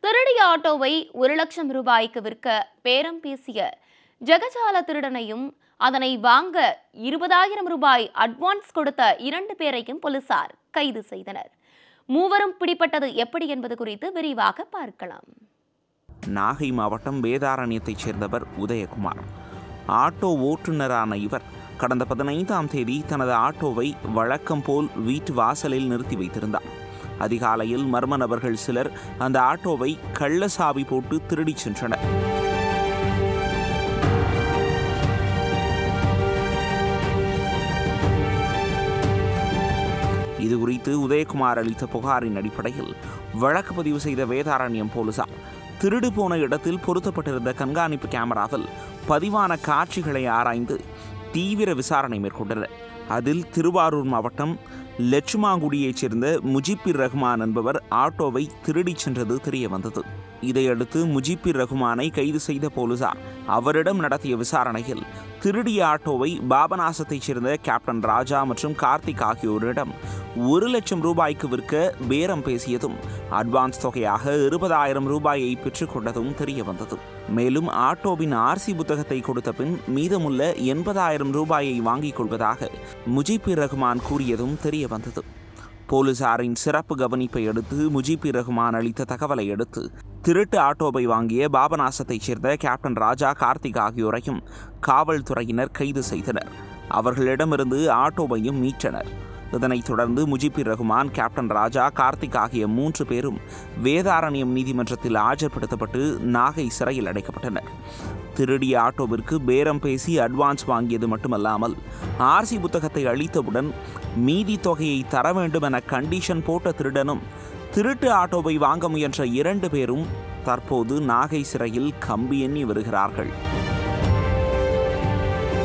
திருடிய ஆட்டோவை ஒரு லட்சம் ரூபாய்க்கு விற்க பேரம் பேசிய ஜெகஜால திருடனையும் அதனை வாங்க இருபதாயிரம் ரூபாய் அட்வான்ஸ் கொடுத்த இரண்டு பேரையும் போலீசார் கைது செய்தனர் மூவரும் பிடிப்பட்டது எப்படி என்பது குறித்து விரிவாக பார்க்கலாம் நாகை மாவட்டம் வேதாரண்யத்தைச் சேர்ந்தவர் உதயகுமார் ஆட்டோ ஓட்டுநரான இவர் கடந்த பதினைந்தாம் தேதி தனது ஆட்டோவை வழக்கம் போல் வீட்டு வாசலில் நிறுத்தி வைத்திருந்தார் அதிகாலையில் மர்ம நபர்கள் சிலர் அந்த ஆட்டோவை கள்ள சாவி போட்டு திருடிச் சென்றனர் இது குறித்து உதயகுமார் அளித்த புகாரின் அடிப்படையில் வழக்கு பதிவு செய்த வேதாரண்யம் போலீசார் திருடு போன இடத்தில் பொருத்தப்பட்டிருந்த கண்காணிப்பு கேமராவில் பதிவான காட்சிகளை ஆராய்ந்து தீவிர விசாரணை மேற்கொண்டனர் அதில் திருவாரூர் மாவட்டம் லட்சுமாங்குடியைச் சேர்ந்த முஜிபிர் ரஹ்மான் என்பவர் ஆட்டோவை திருடிச் சென்றது தெரிய வந்தது இதையடுத்து முஜிபிர் ரஹ்மானை கைது செய்த போலீசார் அவரிடம் நடத்திய விசாரணையில் திருடிய ஆட்டோவை பாபநாசத்தைச் சேர்ந்த கேப்டன் ராஜா மற்றும் கார்த்திக் ஆகியோரிடம் ஒரு லட்சம் ரூபாய்க்கு விற்க பேரம் பேசியதும் அட்வான்ஸ் தொகையாக இருபதாயிரம் ரூபாயை பெற்றுக்கொண்டதும் தெரிய வந்தது மேலும் ஆட்டோவின் ஆர்சி புத்தகத்தை கொடுத்த பின் மீதமுள்ள எண்பதாயிரம் ரூபாயை வாங்கிக் கொள்வதாக முஜிபிர் ரஹ்மான் கூறியதும் தெரிய வந்தது போலீசாரின் சிறப்பு கவனிப்பை அடுத்து முஜிபிர் ரஹ்மான் அளித்த தகவலை அடுத்து திருட்டு ஆட்டோவை வாங்கிய பாபநாசத்தைச் சேர்ந்த கேப்டன் ராஜா கார்த்திக் ஆகியோரையும் காவல்துறையினர் கைது செய்தனர் அவர்களிடமிருந்து ஆட்டோவையும் மீட்டனர் இதனைத் தொடர்ந்து முஜிபிர் ரஹ்மான் கேப்டன் ராஜா கார்த்திக் ஆகிய மூன்று பேரும் வேதாரண்யம் நீதிமன்றத்தில் ஆஜர்படுத்தப்பட்டு நாகை சிறையில் அடைக்கப்பட்டனர் திருடிய ஆட்டோவிற்கு பேரம் பேசி அட்வான்ஸ் வாங்கியது மட்டுமல்லாமல் ஆர்சி புத்தகத்தை அளித்தவுடன் மீதி தொகையை தர வேண்டும் என கண்டிஷன் போட்ட திருடனும் திருட்டு ஆட்டோவை வாங்க முயன்ற இரண்டு பேரும் தற்போது நாகை சிறையில் கம்பி எண்ணி வருகிறார்கள்